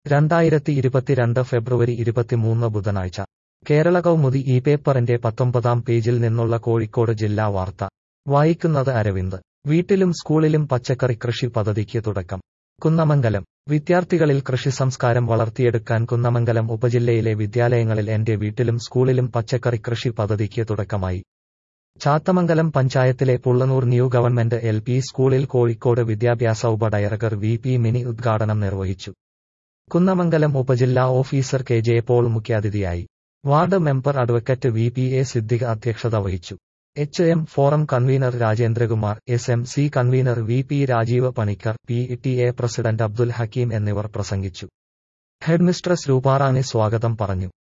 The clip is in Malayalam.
രണ്ടായിരത്തി ഇരുപത്തിരണ്ട് ഫെബ്രുവരി ഇരുപത്തിമൂന്ന് ബുധനാഴ്ച കേരള കൗമുദി ഈ പേപ്പറിന്റെ പത്തൊമ്പതാം പേജിൽ നിന്നുള്ള കോഴിക്കോട് ജില്ലാ വാർത്ത വായിക്കുന്നത് അരവിന്ദ് വീട്ടിലും സ്കൂളിലും പച്ചക്കറി കൃഷി പദ്ധതിക്ക് തുടക്കം കുന്നമംഗലം വിദ്യാർത്ഥികളിൽ കൃഷി സംസ്കാരം വളർത്തിയെടുക്കാൻ കുന്നമംഗലം ഉപജില്ലയിലെ വിദ്യാലയങ്ങളിൽ എന്റെ വീട്ടിലും സ്കൂളിലും പച്ചക്കറി കൃഷി പദ്ധതിക്ക് തുടക്കമായി ചാത്തമംഗലം പഞ്ചായത്തിലെ Pullanur new government L P സ്കൂളിൽ കോഴിക്കോട് വിദ്യാഭ്യാസ ഉപ ഡയറക്ടർ വി പി മിനി ഉദ്ഘാടനം നിർവഹിച്ചു കുന്നമംഗലം ഉപജില്ലാ ഓഫീസർ കെ ജെ പോൾ മുഖ്യാതിഥിയായി ward member advocate V P A Siddique അധ്യക്ഷത വഹിച്ചു H M forum convener Rajendrakumar S M C convener V P Rajeev Panicker P T A president Abdul Hakeem എന്നിവർ പ്രസംഗിച്ചു ഹെഡ്മിസ്ട്രസ് രൂപാറാണി സ്വാഗതം പറഞ്ഞു